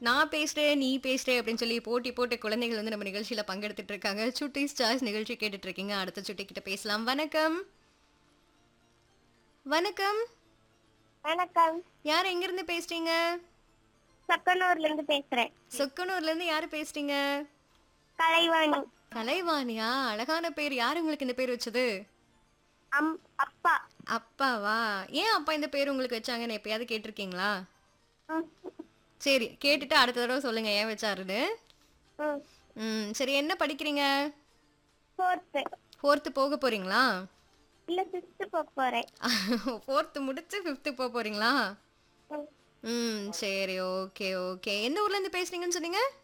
நான் பேசுறேன் நீ பேசுறே அப்படின்னு சொல்லி போட்டி போட்டு குழந்தைகள் வந்து நம்ம நிகழ்ச்சியில பங்கெடுத்துட்டு இருக்காங்க சுட்டிஸ் சாய்ஸ் நிகழ்ச்சி கேட்டுட்டு இருக்கீங்க அடுத்த சுட்டி கிட்ட பேசலாம் வணக்கம் வணக்கம் வணக்கம் யார் எங்க இருந்து பேசுறீங்க சக்கனூர்ல இருந்து பேசுறேன் சொக்கனூர்ல இருந்து யாரு பேசுறீங்க கலைவாணி கலைவாணியா அழகான பேர் யார் உங்களுக்கு இந்த பேர் வச்சது அம் அப்பா அப்பாவா ஏன் அப்பா இந்த பேர் உங்களுக்கு வச்சாங்கன்னு எப்பயாவது கேட்டிருக்கீங்களா ம், சரி கேட்டுட்டு அடுத்த தடவை சொல்லுங்க ஏன் வச்சாருன்னு ம். ம் சரி என்ன படிக்கிறீங்க ஃபோர்த்து ஃபோர்த்து போக போறீங்களா இல்ல சிக்ஸ்த்து போக போறேன் ஃபோர்த்து முடிச்சு ஃபிஃப்த்து போக போறீங்களா ம். ம் சரி ஓகே ஓகே எந்த ஊர்ல இருந்து பேசுறீங்கன்னு சொன்னீங்க